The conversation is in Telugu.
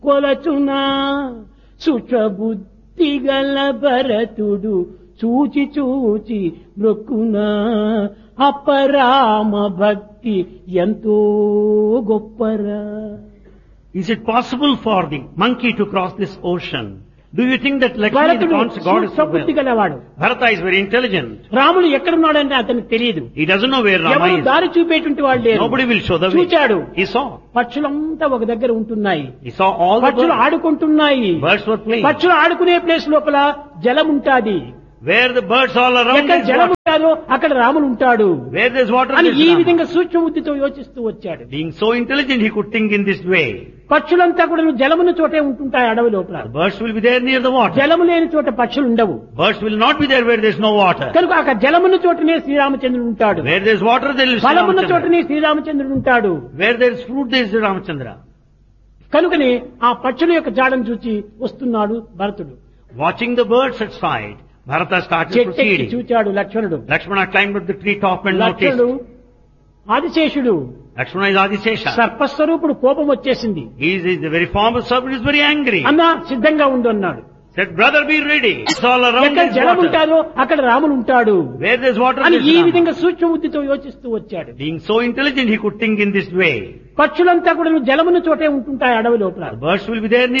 కొలచునా సుచబుద్ధి గల భరతుడు చూచి చూచి మృక్కునా అపరామ భక్తి ఎంతో గొప్పరా Is it possible for the monkey to cross this ocean? Do you think that Lakshmi, the భరతుడు gods- god, is so సుబుద్ధి well? గలవాడు Bharata is very intelligent. రాముడు ఎక్కడున్నాడంటే అతనికి తెలియదు He doesn't know where Rama ఎవరు is. దారి చూపేటువంటి వాళ్ళు లేరు Nobody will show the way. చూచాడు He saw. పక్షులంతా ఒక దగ్గర ఉంటున్నాయి He saw all the పక్షులు birds. ఆడుకుంటున్నాయి Birds were playing. పక్షులు ఆడుకునే ప్లేస్ లోపల జలం ఉంటాది Where the birds all around ఎక్కడ is జలం water. ఉంటారో అక్కడ రాముడు ఉంటాడు Where there's water, అని there's ఈ Rama. విధంగా సూక్ష్మ బుద్ధితో యోచిస్తూ వచ్చాడు Being so intelligent, he could think in this way. పక్షులంతా కూడా జలమున చోటే ఉంటుంటాయి అడవి లోపల The birds will be there near the water. జలము లేని చోట పక్షులు ఉండవు Birds will not be there where there's no water. కనుక అక్కడ జలమున్న చోటనే శ్రీరామచంద్రుడు ఉంటాడు Where there's water, there is ఫలమున్న Ramachandra. చోటనే శ్రీరామచంద్రుడు ఉంటాడు Where there's fruit, there is Ramachandra. కనుకనే ఆ పక్షుల యొక్క జాడను చూచి వస్తున్నాడు భరతుడు Watching the birds at sight, Bharata started చెట్టెక్కి proceeding. చూచాడు లక్ష్మణుడు Lakshmana climbed up the tree top and లక్ష్మణుడు noticed. ఆదిశేషుడు Lakshmana is Adisesha. సర్పస్వరూపుడు కోపం వచ్చేసింది He is, is the very form of serpent is very angry. అన్నా సిద్ధంగా ఉండు అన్నాడు Said, brother, be ready. It's all around ఎక్కడ is జలం water. ఉంటారో అక్కడ రాముడు ఉంటాడు Where there's water, అని there's ఈ Rama. విధంగా సూక్ష్మ బుద్ధితో యోచిస్తూ వచ్చాడు Being so intelligent, he could think in this way. పక్షులంతా కూడా జలమున్న చోటే ఉంటుంటాయి అడవి లోపల The birds will be there